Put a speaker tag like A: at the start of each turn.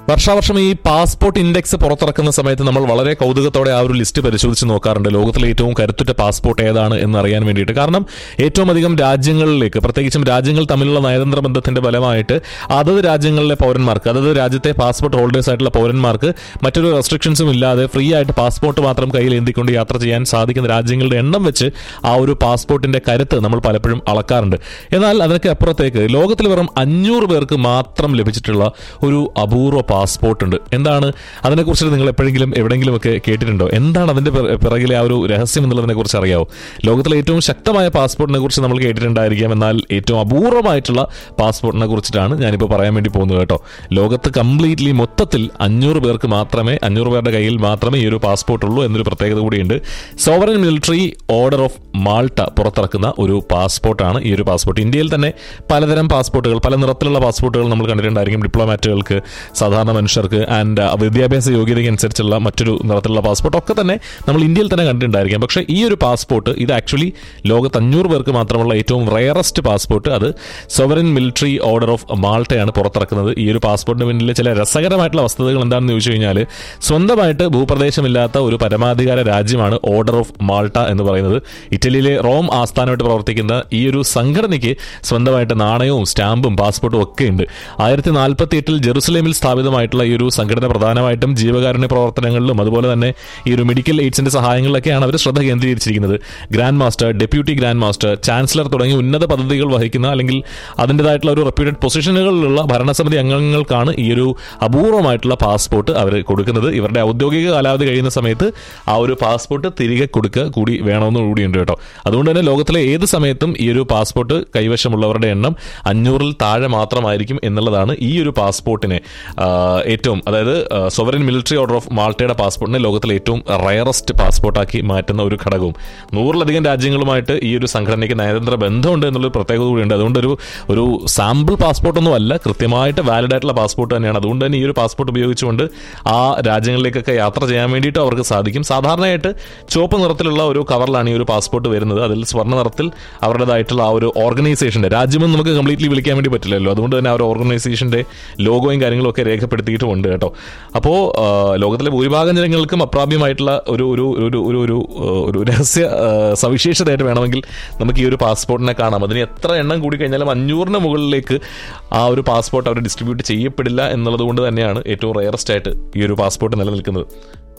A: വർഷാവർഷം ഈ passport index പുറത്തിറക്കുന്ന സമയത്ത് നമ്മൾ വളരെ കൗതുകത്തോടെ ആ ഒരു ലിസ്റ്റ് പരിശോധിച്ച് നോക്കാറുണ്ട് ലോകത്തിലെ ഏറ്റവും കരുത്തുറ്റ പാസ്പോർട്ട് ഏതാണ് എന്ന് അറിയാൻ വേണ്ടിയിട്ട് കാരണം ഏറ്റവും അധികം രാജ്യങ്ങളിലേക്ക് പ്രത്യേകിച്ചും രാജ്യങ്ങൾ തമ്മിലുള്ള നയതന്ത്ര ബന്ധത്തിന്റെ ഫലമായിട്ട് അതത് രാജ്യങ്ങളിലെ പൗരന്മാർക്ക് അതത് രാജ്യത്തെ പാസ്പോർട്ട് ഹോൾഡേഴ്സ് ആയിട്ടുള്ള പൗരന്മാർക്ക് മറ്റൊരു റെസ്ട്രിക്ഷൻസും ഇല്ലാതെ ഫ്രീ ആയിട്ട് പാസ്പോർട്ട് മാത്രം കയ്യിൽ എന്തിക്കൊണ്ട് യാത്ര ചെയ്യാൻ സാധിക്കുന്ന രാജ്യങ്ങളുടെ എണ്ണം വെച്ച് ആ ഒരു പാസ്പോർട്ടിന്റെ കരുത്ത് നമ്മൾ പലപ്പോഴും അളക്കാറുണ്ട് എന്നാൽ അതിനൊക്കെ അപ്പുറത്തേക്ക് ലോകത്തിൽ വെറും അഞ്ഞൂറ് പേർക്ക് മാത്രം ലഭിച്ചിട്ടുള്ള ഒരു അപൂർവ പാസ്പോർട്ട് ഉണ്ട് എന്താണ് അതിനെക്കുറിച്ച് നിങ്ങൾ എപ്പോഴെങ്കിലും എവിടെയെങ്കിലുമൊക്കെ കേട്ടിട്ടുണ്ടോ എന്താണ് അതിന്റെ പിറ- പിറകിലെ ആ ഒരു രഹസ്യം എന്നുള്ളതിനെ കുറിച്ച് അറിയാവോ ലോകത്തിലെ ഏറ്റവും ശക്തമായ പാസ്പോർട്ടിനെ കുറിച്ച് നമ്മൾ കേട്ടിട്ടുണ്ടായിരിക്കാം എന്നാൽ ഏറ്റവും അപൂർവമായിട്ടുള്ള പാസ്പോർട്ടിനെ കുറിച്ചിട്ടാണ് ഞാനിപ്പോൾ പറയാൻ വേണ്ടി പോകുന്നത് കേട്ടോ ലോകത്ത് കംപ്ലീറ്റ്ലി മൊത്തത്തിൽ അഞ്ഞൂറ് പേർക്ക് മാത്രമേ അഞ്ഞൂറ് പേരുടെ കയ്യിൽ മാത്രമേ ഈ ഒരു പാസ്പോർട്ട് ഉള്ളൂ എന്നൊരു പ്രത്യേകത കൂടിയുണ്ട് sovereign military order of Malta പുറത്തിറക്കുന്ന ഒരു പാസ്പോർട്ടാണ് ഈ ഒരു പാസ്പോർട്ട് ഇന്ത്യയിൽ തന്നെ പലതരം പാസ്പോർട്ടുകൾ പല നിറത്തിലുള്ള പാസ്പോർട്ടുകൾ നമ്മൾ കണ്ടിട്ടുണ്ടായിരിക്കും ഡിപ്ലോമാറ്റുകൾക്ക് സാധാരണ മനുഷ്യർക്ക് ആൻഡ് വിദ്യാഭ്യാസ യോഗ്യതയ്ക്ക് അനുസരിച്ചുള്ള മറ്റൊരു നിറത്തിലുള്ള പാസ്പോർട്ട് ഒക്കെ തന്നെ നമ്മൾ ഇന്ത്യയിൽ തന്നെ കണ്ടിട്ടുണ്ടായിരിക്കും പക്ഷേ ഈ ഒരു പാസ്പോർട്ട് ഇത് ആക്ച്വലി ലോകത്ത് അഞ്ഞൂറ് പേർക്ക് മാത്രമുള്ള ഏറ്റവും റയറസ്റ്റ് പാസ്പോർട്ട് അത് സൊവറിൻ മിലിറ്ററി ഓർഡർ ഓഫ് മാൾട്ടയാണ് പുറത്തിറക്കുന്നത് ഈ ഒരു പാസ്പോർട്ടിന് പിന്നിലെ ചില രസകരമായിട്ടുള്ള വസ്തുതകൾ എന്താണെന്ന് ചോദിച്ചു കഴിഞ്ഞാൽ സ്വന്തമായിട്ട് ഭൂപ്രദേശമില്ലാത്ത ഒരു പരമാധികാര രാജ്യമാണ് ഓർഡർ ഓഫ് മാൾട്ട എന്ന് പറയുന്നത് ഇറ്റലിയിലെ റോം ആസ്ഥാനമായിട്ട് പ്രവർത്തിക്കുന്ന ഈ ഒരു സംഘടനയ്ക്ക് സ്വന്തമായിട്ട് നാണയവും സ്റ്റാമ്പും പാസ്പോർട്ടും ഒക്കെ ഉണ്ട് ആയിരത്തി നാൽപ്പത്തി എട്ടിൽ ജെറുസലേമിൽ സ്ഥാപിതമായിട്ടുള്ള ഈ ഒരു സംഘടന പ്രധാനമായിട്ടും ജീവകാരുണ്യ പ്രവർത്തനങ്ങളിലും അതുപോലെ തന്നെ ഈ ഒരു മെഡിക്കൽ എയ്ഡ്സിന്റെ സഹായങ്ങളിലൊക്കെയാണ് അവർ ശ്രദ്ധ കേന്ദ്രീകരിച്ചിരിക്കുന്നത് grand master deputy grand master chancellor തുടങ്ങിയ ഉന്നത പദ്ധതികൾ വഹിക്കുന്ന അല്ലെങ്കിൽ അതിൻ്റെതായിട്ടുള്ള ഒരു റെപ്യൂട്ടഡ് പൊസിഷനുകളിലുള്ള ഭരണസമിതി അംഗങ്ങൾക്കാണ് ഈ ഒരു അപൂർവമായിട്ടുള്ള പാസ്പോർട്ട് അവർ കൊടുക്കുന്നത് ഇവരുടെ ഔദ്യോഗിക കാലാവധി കഴിയുന്ന സമയത്ത് ആ ഒരു പാസ്പോർട്ട് തിരികെ കൊടുക്കുക കൂടി വേണമെന്ന് കൂടിയുണ്ട് കേട്ടോ അതുകൊണ്ട് തന്നെ ലോകത്തിലെ ഏത് സമയത്തും ഈ ഒരു പാസ്പോർട്ട് കൈവശമുള്ളവരുടെ എണ്ണം അഞ്ഞൂറിൽ താഴെ മാത്രമായിരിക്കും എന്നുള്ളതാണ് ഈ ഒരു പാസ്പോർട്ടിനെ ആ, ഏറ്റവും അതായത് സൊവറിൻ മിലിറ്ററി ഓർഡർ ഓഫ് മാൾട്ടയുടെ പാസ്പോർട്ടിനെ ലോകത്തിലെ ഏറ്റവും റയറസ്റ്റ് പാസ്പോർട്ടാക്കി മാറ്റുന്ന ഒരു ഘടകവും നൂറിലധികം രാജ്യങ്ങളുമായിട്ട് ഈ ഒരു സംഘടനയ്ക്ക് നയതന്ത്ര ബന്ധമുണ്ട് എന്നുള്ളൊരു പ്രത്യേകത കൂടിയുണ്ട് അതുകൊണ്ട് ഒരു ഒരു സാമ്പിൾ പാസ്പോർട്ടൊന്നും അല്ല കൃത്യമായിട്ട് വാലിഡ് ആയിട്ടുള്ള പാസ്പോർട്ട് തന്നെയാണ് അതുകൊണ്ട് തന്നെ ഈ ഒരു പാസ്പോർട്ട് ഉപയോഗിച്ചുകൊണ്ട് ആ രാജ്യങ്ങളിലേക്കൊക്കെ യാത്ര ചെയ്യാൻ വേണ്ടിയിട്ട് അവർക്ക് സാധിക്കും സാധാരണയായിട്ട് ചുവപ്പ് നിറത്തിലുള്ള ഒരു കവറിലാണ് ഈ ഒരു പാസ്പോർട്ട് വരുന്നത് അതിൽ സ്വർണ്ണ നിറത്തിൽ അവരുടേതായിട്ടുള്ള ആ ഒരു ഓർഗനൈസേഷന്റെ രാജ്യമെന്ന് നമുക്ക് കംപ്ലീറ്റ്ലി വിളിക്കാൻ വേണ്ടി പറ്റില്ലല്ലോ അതുകൊണ്ട് തന്നെ ആ ഒരു ഓർഗനൈസേഷന്റെ ലോഗോയും കാര്യങ്ങളും ഒക്കെ രേഖപ്പെടുത്തിയിട്ടുമുണ്ട് കേട്ടോ അപ്പോൾ ലോകത്തിലെ ഭൂരിഭാഗം ജനങ്ങൾക്കും അപ്രാപ്യമായിട്ടുള്ള ഒരു ഒരു ഒരു ഒരു ഒരു ആ, ഒരു രഹസ്യ ആ, സവിശേഷതയായിട്ട് വേണമെങ്കിൽ നമുക്ക് ഈ ഒരു പാസ്പോർട്ടിനെ കാണാം അതിന് എത്ര എണ്ണം കൂടി കഴിഞ്ഞാലും അഞ്ഞൂറിന് മുകളിലേക്ക് ആ ഒരു പാസ്പോർട്ട് അവർ ഡിസ്ട്രിബ്യൂട്ട് ചെയ്യപ്പെടില്ല എന്നുള്ളത് കൊണ്ട് തന്നെയാണ് ഏറ്റവും റയറസ്റ്റ് ആയിട്ട് ഈ ഒരു പാസ്പോർട്ട് നിലനിൽക്കുന്നത്